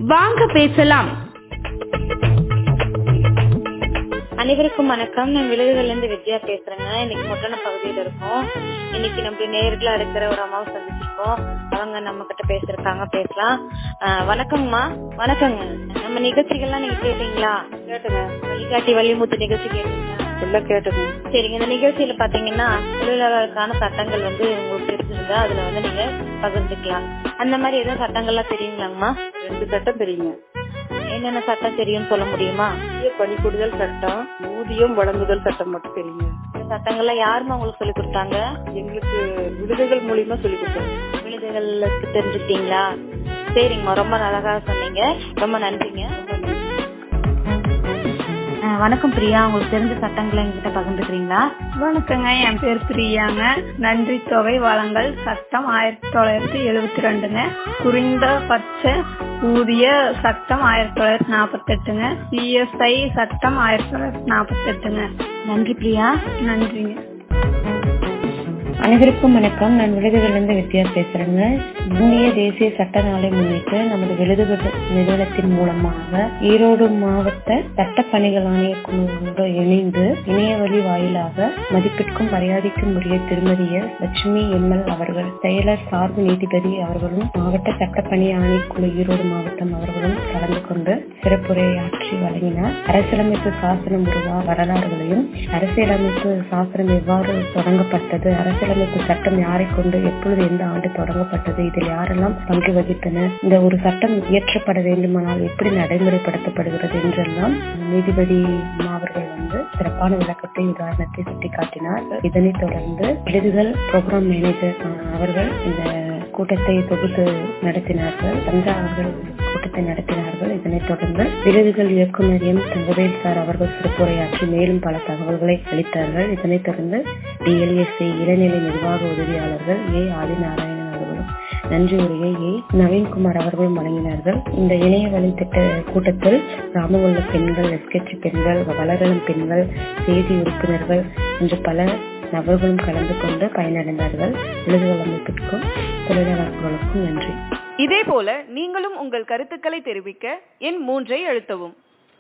வாங்க பேசலாம் அனைவருக்கும் வணக்கம் நான் விழுதுகள்ல இருந்து வித்யா பேசுறேங்க இன்னைக்கு முட்டன பகுதியில இருக்கோம் இன்னைக்கு நம்ம நேர்ல இருக்கிற ஒரு அம்மாவை சந்திச்சிருக்கோம் அவங்க நம்ம கிட்ட பேசிருக்காங்க பேசலாம் ஆஹ் வணக்கங்கம்மா வணக்கங்க நம்ம நிகழ்ச்சிகள்லாம் நீங்க கேட்டீங்களா கேட்டுங்க வழிகாட்டி வழிமுத்து நிகழ்ச்சி கேட்டீங்களா எல்லாம் கேட்டுங்க சரிங்க இந்த நிகழ்ச்சியில பாத்தீங்கன்னா தொழிலாளருக்கான சட்டங்கள் வந்து உங்களுக்கு தெரிஞ்சிருந்தா அதுல வந்து நீங்க பகிர்ந்துக்கலாம் அந்த மாதிரி ஏதாவது சட்டங்கள்லாம் தெரியுங்களாங்கம்மா ரெண்டு சட்டம் தெரியுங்க என்னென்ன சட்டம் தெரியும்னு சொல்ல முடியுமா ஊதிய பணிக்கூடுதல் சட்டம் ஊதியம் வழங்குதல் சட்டம் மட்டும் தெரியுங்க இந்த சட்டங்கள்லாம் யாருமா உங்களுக்கு சொல்லி கொடுத்தாங்க எங்களுக்கு விடுதிகள் மூலியமா சொல்லி கொடுத்தாங்க விழுதுகளுக்கு தெரிஞ்சுக்கிட்டீங்களா சரிங்கம்மா ரொம்ப அழகா சொன்னீங்க ரொம்ப நன்றிங்க அஹ் வணக்கம் பிரியா உங்களுக்கு தெரிஞ்ச சட்டங்களை என்கிட்ட பகிர்ந்துக்கிறீங்களா வணக்கங்க என் பேர் பிரியாங்க நன்றி தொகை வழங்கல் சட்டம் ஆயிரத்தி தொள்ளாயிரத்தி எழுபத்தி ரெண்டுங்க குறைந்தபட்ச ஊதிய சட்டம் ஆயிரத்தி தொள்ளாயிரத்தி நாற்பத்தி எட்டுங்க சிஎஸ்ஐ சட்டம் ஆயிரத்தி தொள்ளாயிரத்தி நாற்பத்தி எட்டுங்க நன்றி பிரியா நன்றிங்க அனைவருக்கும் வணக்கம் நான் விழுதுகளிலிருந்து வித்யா பேசுறேங்க இந்திய தேசிய சட்ட நாளை முன்னிட்டு நமது விழுதுகள் நிறுவனத்தின் மூலமாக ஈரோடு மாவட்ட சட்ட பணிகள் ஆணைய குழுவோடு இணைந்து இணைய வழி வாயிலாக மதிப்பிற்கும் மரியாதைக்கும் உரிய திருமதி எஸ். லட்சுமி எம்எல் அவர்கள் செயலர் சார்பு நீதிபதி அவர்களும் மாவட்ட சட்டப்பணி ஆணைக்குழு ஈரோடு மாவட்டம் அவர்களும் கலந்து கொண்டு சிறப்புரையாற்றி வழங்கினார் அரசியலமைப்பு சாசனம் உருவா வரலாறுகளையும் அரசியலமைப்பு சாசனம் எவ்வாறு தொடங்கப்பட்டது அரசியலமைப்பு சட்டம் யாரை கொண்டு எப்பொழுது எந்த ஆண்டு தொடங்கப்பட்டது இதில் யாரெல்லாம் பங்கு வகித்தனர் இந்த ஒரு சட்டம் இயற்றப்பட வேண்டுமானால் எப்படி நடைமுறைப்படுத்தப்படுகிறது என்றெல்லாம் நீதிபதி அவர்கள் வந்து சிறப்பான விளக்கத்தை உதாரணத்தை சுட்டிக்காட்டினார் இதனைத் தொடர்ந்து விடுதிகள் ப்ரோக்ராம் மேனேஜர் அஹ், அவர்கள் இந்த கூட்டத்தை தொகுத்து நடத்தினார்கள் சந்திரா அவர்கள் கூட்டத்தை நடத்தினார்கள் இதனைத் தொடர்ந்து விருதுகள் இயக்குனர் எம் தங்கவேல் சார் அவர்கள் சிறப்புரையாற்றி மேலும் பல தகவல்களை அளித்தார்கள் இதனைத் தொடர்ந்து டிஎல்எஸ்சி இளநிலை நிர்வாக உதவியாளர்கள் ஏ ஆதிநாராயணன் அவர்களும் நன்றி உரையை ஏ நவீன்குமார் அவர்களும் வழங்கினார்கள் இந்த இணைய வழி திட்ட கூட்டத்தில் கிராமமுள்ள பெண்கள் எஸ்கெட்சி பெண்கள் வளரலம் பெண்கள் செய்தி உறுப்பினர்கள் என்று பல நபர்களும் கலந்து கொண்டு பயனடைந்தார்கள் விழுதுகள் அமைப்பிற்கும் தொழிலாளர்களுக்கும் நன்றி இதே போல நீங்களும் உங்கள் கருத்துக்களை தெரிவிக்க எண் மூன்றை அழுத்தவும்